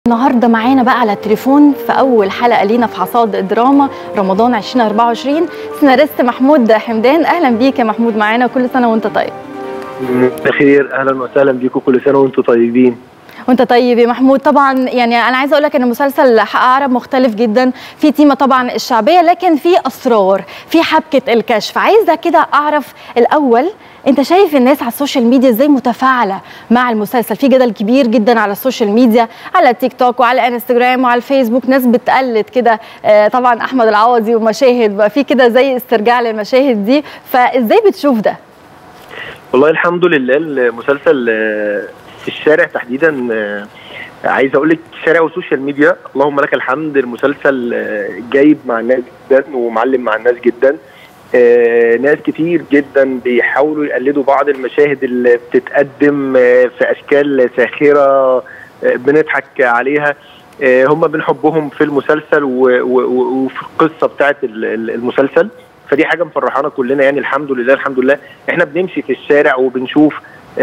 النهارده معانا بقى على التليفون في اول حلقه لينا في حصاد الدراما رمضان 2024 سيناريست محمود حمدان اهلا بيك يا محمود معانا كل سنه وانت طيب بخير اهلا وسهلا بيكم كل سنه وانتم طيبين وانت طيب يا محمود طبعا يعني انا عايزه اقول لك ان مسلسل حق عرب مختلف جدا في تيمه طبعا الشعبيه لكن في اسرار في حبكه الكشف عايزه كده اعرف الاول انت شايف الناس على السوشيال ميديا ازاي متفاعله مع المسلسل في جدل كبير جدا على السوشيال ميديا على التيك توك وعلى انستجرام وعلى الفيسبوك ناس بتقلد كده آه طبعا احمد العوضي ومشاهد بقى في كده زي استرجاع للمشاهد دي فازاي بتشوف ده والله الحمد لله المسلسل في الشارع تحديدا عايز اقول لك شارع وسوشيال ميديا اللهم لك الحمد المسلسل جايب مع الناس جدا ومعلم مع الناس جدا ناس كتير جدا بيحاولوا يقلدوا بعض المشاهد اللي بتتقدم في اشكال ساخره بنضحك عليها هم بنحبهم في المسلسل وفي القصه بتاعت المسلسل فدي حاجه مفرحانا كلنا يعني الحمد لله الحمد لله احنا بنمشي في الشارع وبنشوف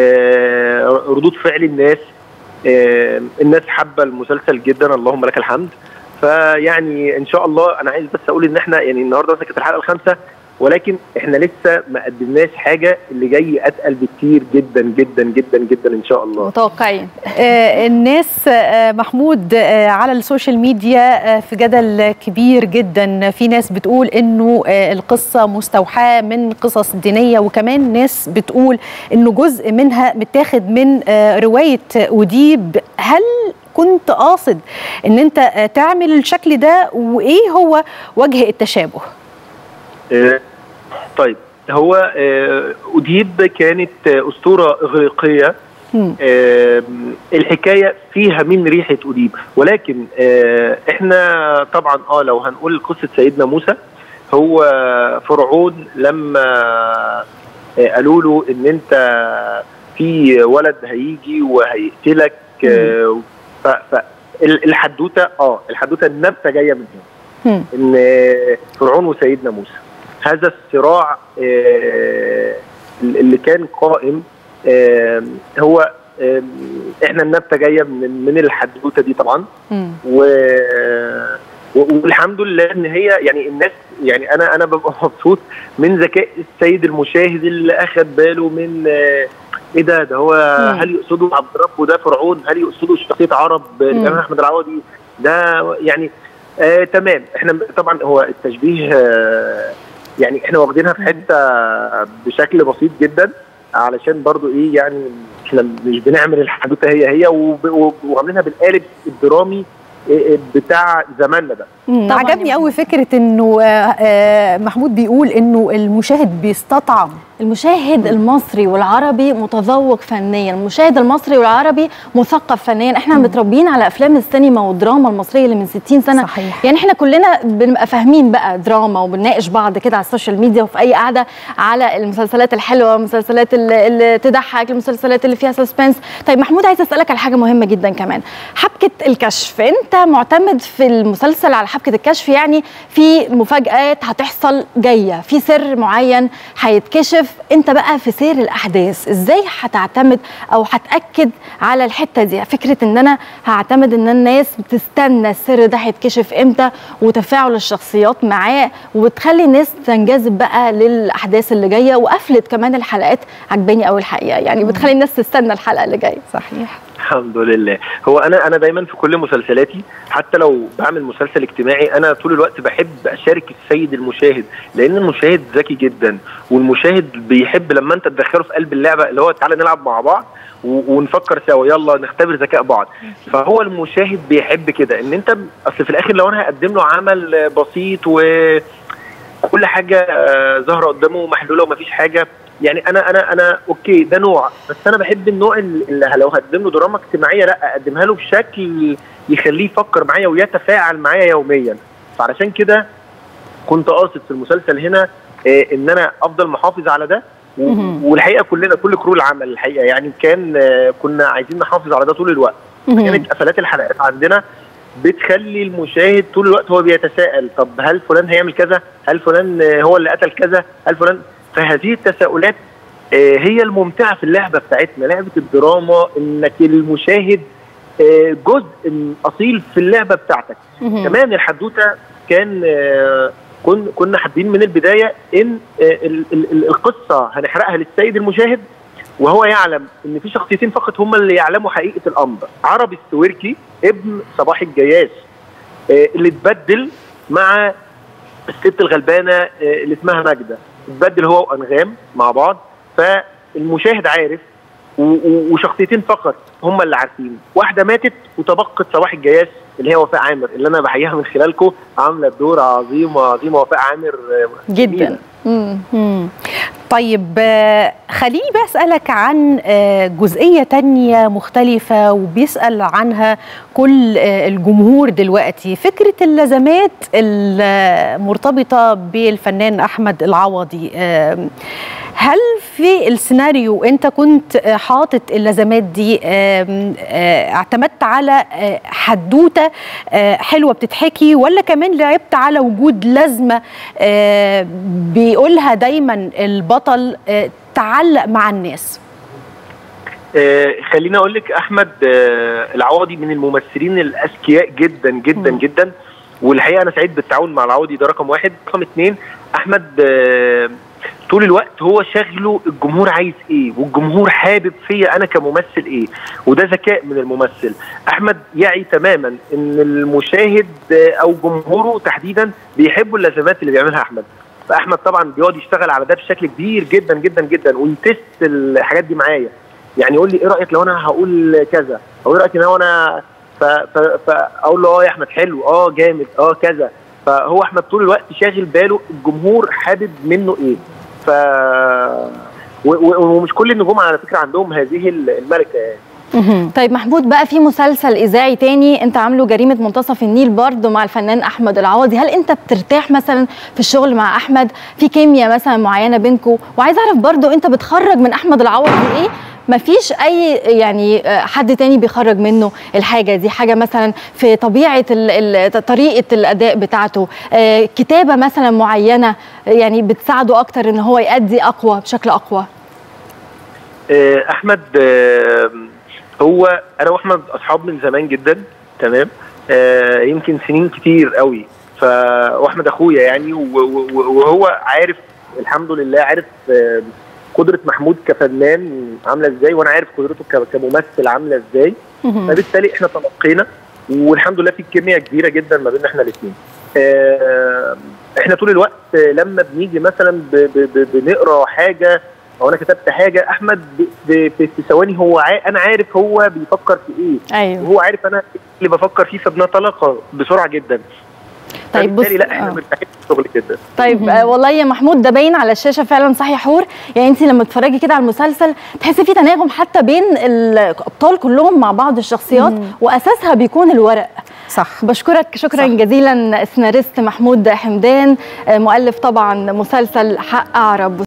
ردود فعل الناس الناس حابه المسلسل جدا اللهم لك الحمد فيعني ان شاء الله انا عايز بس اقول ان احنا يعني النهارده مثلا كانت الحلقه الخامسه ولكن احنا لسه ما قدمناش حاجه اللي جاي اتقل بكتير جدا جدا جدا جدا ان شاء الله متوقعين آه الناس آه محمود آه على السوشيال ميديا آه في جدل كبير جدا في ناس بتقول انه آه القصه مستوحاه من قصص دينيه وكمان ناس بتقول انه جزء منها متاخد من آه روايه وديب هل كنت قاصد ان انت تعمل الشكل ده وايه هو وجه التشابه آه طيب هو آه أديب كانت آه أسطورة إغريقية آه الحكاية فيها من ريحة أديب ولكن آه احنا طبعا اه لو هنقول قصة سيدنا موسى هو فرعون لما آه قالوا له ان انت في ولد هيجي وهيقتلك آه فالحدوته اه الحدوته النبته جايه من هنا ان فرعون وسيدنا موسى هذا الصراع اللي كان قائم هو احنا النبته جايه من من الحدوته دي طبعا و والحمد لله ان هي يعني الناس يعني انا انا ببقى مبسوط من ذكاء السيد المشاهد اللي اخذ باله من ايه ده ده هو مم. هل يقصدوا عبد الرب وده فرعون هل يقصدوا شخصيه عرب الامام احمد العوضي ده يعني آه تمام احنا طبعا هو التشبيه آه يعني احنا واخدينها في حته بشكل بسيط جدا علشان برضو ايه يعني احنا مش بنعمل الحدوته هي هي وعاملينها بالقالب الدرامي بتاع زماننا ده عجبني قوي فكره انه محمود بيقول انه المشاهد بيستطعم المشاهد المصري والعربي متذوق فنيا المشاهد المصري والعربي مثقف فنيا احنا مم. متربيين على افلام السينما والدراما المصريه اللي من 60 سنه صحيح. يعني احنا كلنا بنبقى فاهمين بقى دراما وبنناقش بعض كده على السوشيال ميديا وفي اي قعده على المسلسلات الحلوه المسلسلات اللي, اللي تضحك المسلسلات اللي فيها سسبنس طيب محمود عايز اسالك على حاجه مهمه جدا كمان حبكه الكشف انت معتمد في المسلسل على حبكه الكشف يعني في مفاجات هتحصل جايه في سر معين هيتكشف انت بقى في سير الاحداث ازاي هتعتمد او هتاكد على الحته دي فكره ان انا هعتمد ان الناس بتستنى السر ده هيتكشف امتى وتفاعل الشخصيات معاه وبتخلي الناس تنجذب بقى للاحداث اللي جايه وقفلت كمان الحلقات عجباني قوي الحقيقه يعني بتخلي الناس تستنى الحلقه اللي جايه صحيح الحمد لله هو انا انا دايما في كل مسلسلاتي حتى لو بعمل مسلسل اجتماعي انا طول الوقت بحب اشارك السيد المشاهد لان المشاهد ذكي جدا والمشاهد بيحب لما انت تدخله في قلب اللعبه اللي هو تعالى نلعب مع بعض ونفكر سوا يلا نختبر ذكاء بعض فهو المشاهد بيحب كده ان انت اصل في الاخر لو انا هقدم له عمل بسيط و كل حاجه ظاهره قدامه محلوله ومفيش حاجه يعني انا انا انا اوكي ده نوع بس انا بحب النوع اللي لو هقدم له دراما اجتماعيه لا اقدمها له بشكل يخليه يفكر معايا ويتفاعل معايا يوميا فعلشان كده كنت قاصد في المسلسل هنا آه ان انا افضل محافظ على ده والحقيقه كلنا كل كرو العمل الحقيقه يعني كان آه كنا عايزين نحافظ على ده طول الوقت كانت قفلات الحلقات عندنا بتخلي المشاهد طول الوقت هو بيتساءل طب هل فلان هيعمل كذا هل فلان آه هو اللي قتل كذا هل فلان فهذه التساؤلات هي الممتعه في اللعبه بتاعتنا لعبه الدراما انك المشاهد آه، جزء اصيل في اللعبه بتاعتك كمان الحدوته كان آه، كن كنا حابين من البدايه ان آه، ال- ال- ال- القصه هنحرقها للسيد المشاهد وهو يعلم ان في شخصيتين فقط هم اللي يعلموا حقيقه الامر عربي السويركي ابن صباح الجياش آه، اللي اتبدل مع الست الغلبانه آه، اللي اسمها ماجده اتبدل هو وانغام مع بعض فالمشاهد عارف و- و- وشخصيتين فقط هم اللي عارفين واحده ماتت وتبقت صباح الجياش اللي هي وفاء عامر اللي انا بحييها من خلالكم عامله دور عظيمه عظيمه وفاء عامر آه، جدا جميلة. مم. مم. طيب آه، خليني بقى اسالك عن آه، جزئيه تانية مختلفه وبيسال عنها كل آه، الجمهور دلوقتي فكره اللازمات المرتبطه بالفنان احمد العوضي آه، هل في السيناريو انت كنت آه، حاطط اللازمات دي آم، آه، اعتمدت على آه، حدوته آه، حلوه بتتحكي ولا كمان لعبت على وجود لازمه آه، بيقولها دايما البطل آه، تعلق مع الناس آه، خليني اقول لك احمد آه، العوضي من الممثلين الاذكياء جدا جدا مم. جدا والحقيقه انا سعيد بالتعاون مع العوضي ده رقم واحد رقم اتنين احمد آه، طول الوقت هو شغله الجمهور عايز ايه والجمهور حابب فيا انا كممثل ايه وده ذكاء من الممثل احمد يعي تماما ان المشاهد آه، او جمهوره تحديدا بيحبوا اللازمات اللي بيعملها احمد فاحمد طبعا بيقعد يشتغل على ده بشكل كبير جدا جدا جدا ويتست الحاجات دي معايا يعني يقول لي ايه رايك لو انا هقول كذا او ايه رايك لو انا ف- ف- فاقول له اه يا احمد حلو اه جامد اه كذا فهو احمد طول الوقت شاغل باله الجمهور حابب منه ايه ف و- و- ومش كل النجوم على فكره عندهم هذه الملكه يعني طيب محمود بقى في مسلسل اذاعي تاني انت عامله جريمه منتصف النيل برضه مع الفنان احمد العوضي هل انت بترتاح مثلا في الشغل مع احمد في كيمياء مثلا معينه بينكم وعايز اعرف برضه انت بتخرج من احمد العوضي ايه مفيش اي يعني آه، حد تاني بيخرج منه الحاجه دي حاجه مثلا في طبيعه ال ال طريقه الاداء بتاعته آه، كتابه مثلا معينه يعني بتساعده اكتر ان هو يأدي اقوى بشكل اقوى آه، احمد آه، هو انا واحمد اصحاب من زمان جدا تمام آه، يمكن سنين كتير قوي ف واحمد اخويا يعني و- و- وهو عارف الحمد لله عارف آه، قدره محمود كفنان عامله ازاي وانا عارف قدرته ك- كممثل عامله ازاي فبالتالي احنا تلقينا والحمد لله في كميه كبيره جدا ما بيننا احنا الاثنين احنا طول الوقت آه، لما بنيجي مثلا ب- ب- ب- بنقرا حاجه او انا كتبت حاجه احمد ب- ب- ب- في ثواني هو عا... انا عارف هو بيفكر في ايه ايوه وهو عارف انا إيه اللي بفكر فيه فبنتلاقى بسرعه جدا طيب بص فبالتالي لا احنا آه. مرتاحين في الشغل جدا طيب آه والله يا محمود ده باين على الشاشه فعلا صح يا حور يعني انت لما تتفرجي كده على المسلسل تحسي في تناغم حتى بين الابطال كلهم مع بعض الشخصيات واساسها بيكون الورق صح بشكرك شكرا صح. جزيلا سيناريست محمود حمدان آه، مؤلف طبعا مسلسل حق عرب